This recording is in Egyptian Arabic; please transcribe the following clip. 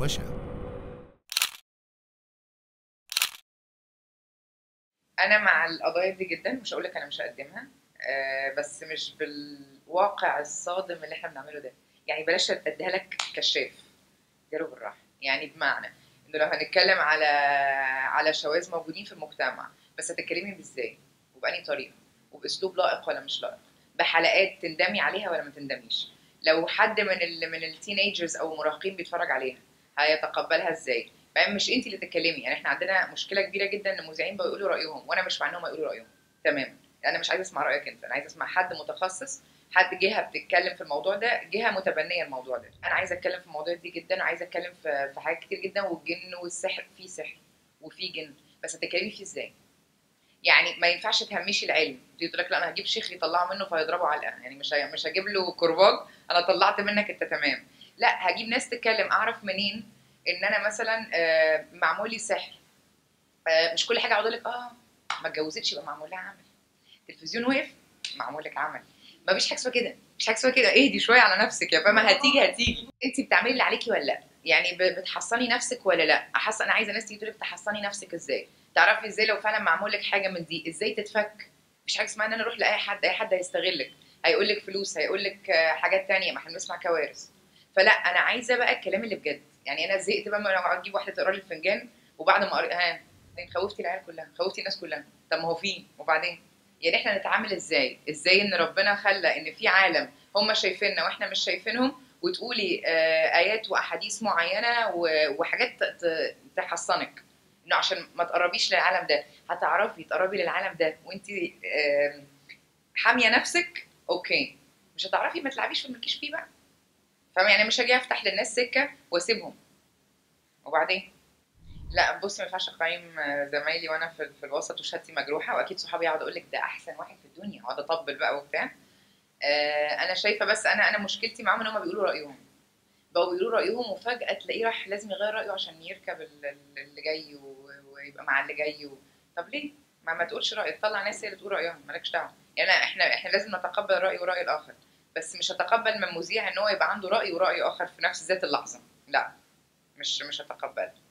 دشوشة انا مع القضايا دي جدا مش هقول لك انا مش هقدمها آه، بس مش بالواقع الصادم اللي احنا بنعمله ده يعني بلاش اديها لك كشاف جرب بالراحه يعني بمعنى انه لو هنتكلم على على شواذ موجودين في المجتمع بس هتتكلمي بازاي وبأني طريقه وباسلوب لائق ولا مش لائق بحلقات تندمي عليها ولا ما تندميش لو حد من ال من التينيجرز او المراهقين بيتفرج عليها هيتقبلها ازاي بعدين مش انت اللي تتكلمي يعني احنا عندنا مشكله كبيره جدا ان المذيعين بقوا يقولوا رايهم وانا مش مع انهم يقولوا رايهم تماما انا مش عايزه اسمع رايك انت انا عايزه اسمع حد متخصص حد جهه بتتكلم في الموضوع ده جهه متبنيه الموضوع ده انا عايزه اتكلم في الموضوع دي جدا وعايزه اتكلم في في حاجات كتير جدا والجن والسحر في سحر وفي جن بس هتتكلمي فيه ازاي يعني ما ينفعش تهمشي العلم دي تقول لك لا انا هجيب شيخ يطلعه منه فيضربه علقه يعني مش ه- مش هجيب له كرباج انا طلعت منك انت تمام لا هجيب ناس تتكلم اعرف منين ان انا مثلا آه، معمول لي سحر آه، مش كل حاجه اقعد اقول لك اه ما اتجوزتش يبقى معمول لها عمل التلفزيون وقف معمول لك عمل ما فيش حاجه اسمها كده مش حاجه اسمها كده اهدي شويه على نفسك يا فاهمه هتيجي هتيجي انت بتعملي اللي عليكي ولا لا يعني ب- بتحصني نفسك ولا لا احس انا عايزه ناس تيجي تقول لك تحصني نفسك ازاي تعرفي ازاي لو فعلا معمول لك حاجه من دي ازاي تتفك مش حاجه اسمها ان انا اروح لاي حد اي حد هيستغلك هيقول لك فلوس هيقول لك آه، حاجات تانية ما احنا بنسمع كوارث فلا انا عايزه بقى الكلام اللي بجد يعني انا زهقت بقى من اقعد اجيب واحده تقرا لي الفنجان وبعد ما قريت ها خوفتي العيال كلها خوفتي الناس كلها طب ما هو في وبعدين يعني احنا نتعامل ازاي ازاي ان ربنا خلى ان في عالم هم شايفيننا واحنا مش شايفينهم وتقولي آه، ايات واحاديث معينه و- وحاجات ت- ت- تحصنك انه عشان ما تقربيش للعالم ده هتعرفي تقربي للعالم ده وانت آم، حاميه نفسك اوكي مش هتعرفي ما تلعبيش في مالكيش فيه بقى فاهمه يعني مش هاجي افتح للناس سكه واسيبهم وبعدين لا بصي ما ينفعش اقيم آه، زمايلي وانا في, في الوسط وشهادتي مجروحه واكيد صحابي يقعدوا اقول لك ده احسن واحد في الدنيا اقعد اطبل بقى وبتاع آه، انا شايفه بس انا انا مشكلتي معاهم ان هم بيقولوا رايهم بقوا بيقولوا رايهم وفجاه تلاقيه راح لازم يغير رايه عشان يركب ال- ال- اللي جاي و- ويبقى مع اللي جاي و... طب ليه ما ما تقولش رايك طلع ناس هي اللي تقول رايها مالكش دعوه يعني احنا احنا لازم نتقبل راي وراي الاخر بس مش هتقبل من مذيع ان هو يبقى عنده راي وراي اخر في نفس ذات اللحظه لا مش مش هتقبل